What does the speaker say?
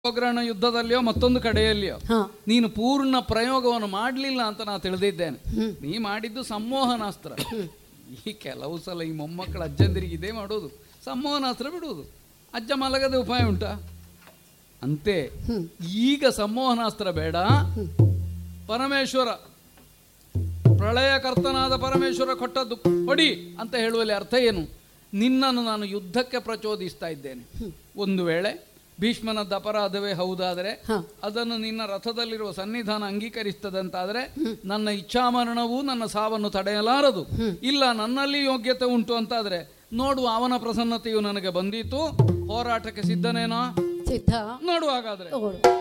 ಉಪಗ್ರಹಣ ಯುದ್ಧದಲ್ಲಿಯೋ ಮತ್ತೊಂದು ಕಡೆಯಲ್ಲಿಯೋ ಹಾ ನೀನು ಪೂರ್ಣ ಪ್ರಯೋಗವನ್ನು ಮಾಡಲಿಲ್ಲ ಅಂತ ನಾನು ತಿಳಿದಿದ್ದೇನೆ ಹ್ಮ್. ನೀ ಮಾಡಿದ್ದು ಸಂಮೋಹನಾಸ್ತ್ರ ಈ ಕೆಲವು ಸಲ ಈ ಮೊಮ್ಮಕ್ಕಳ ಅಜ್ಜಂದಿರಿಗೆ ಇದೇ ಮಾಡೋದು ಸಂಮೋಹನಾಸ್ತ್ರ ಬಿಡುವುದು ಅಜ್ಜ ಮಲಗದೆ ಉಪಾಯ ಉಂಟಾ ಅಂತೆ ಹ್ಮ್. ಈಗ ಸಂಮೋಹನಾಸ್ತ್ರ ಬೇಡ ಪರಮೇಶ್ವರ ಪ್ರಳಯಕರ್ತನಾದ ಪರಮೇಶ್ವರ ಕೊಟ್ಟದ್ದು ಹೊಡಿ ಅಂತ ಹೇಳುವಲ್ಲಿ ಅರ್ಥ ಏನು ನಿನ್ನನ್ನು ನಾನು ಯುದ್ಧಕ್ಕೆ ಪ್ರಚೋದಿಸ್ತಾ ಇದ್ದೇನೆ ಒಂದು ವೇಳೆ ಭೀಷ್ಮನದ್ದು ಅಪರಾಧವೇ ಹೌದಾದರೆ ಹಾ ಅದನ್ನು ನಿನ್ನ ರಥದಲ್ಲಿರುವ ಸನ್ನಿಧಾನ ಅಂಗೀಕರಿಸ್ತದಂತಾದರೆ ನನ್ನ ಇಚ್ಛಾಮರಣವು ನನ್ನ ಸಾವನ್ನು ತಡೆಯಲಾರದು ಇಲ್ಲ ನನ್ನಲ್ಲಿ ಯೋಗ್ಯತೆ ಉಂಟು ಅಂತಾದರೆ ನೋಡುವ ಅವನ ಪ್ರಸನ್ನತೆಯು ನನಗೆ ಬಂದೀತು ಹೋರಾಟಕ್ಕೆ ಸಿದ್ಧನೇನೋ ಸಿದ್ಧ ನೋಡು ಹಾಗಾದ್ರೆ ತಗೊಳ್ಳು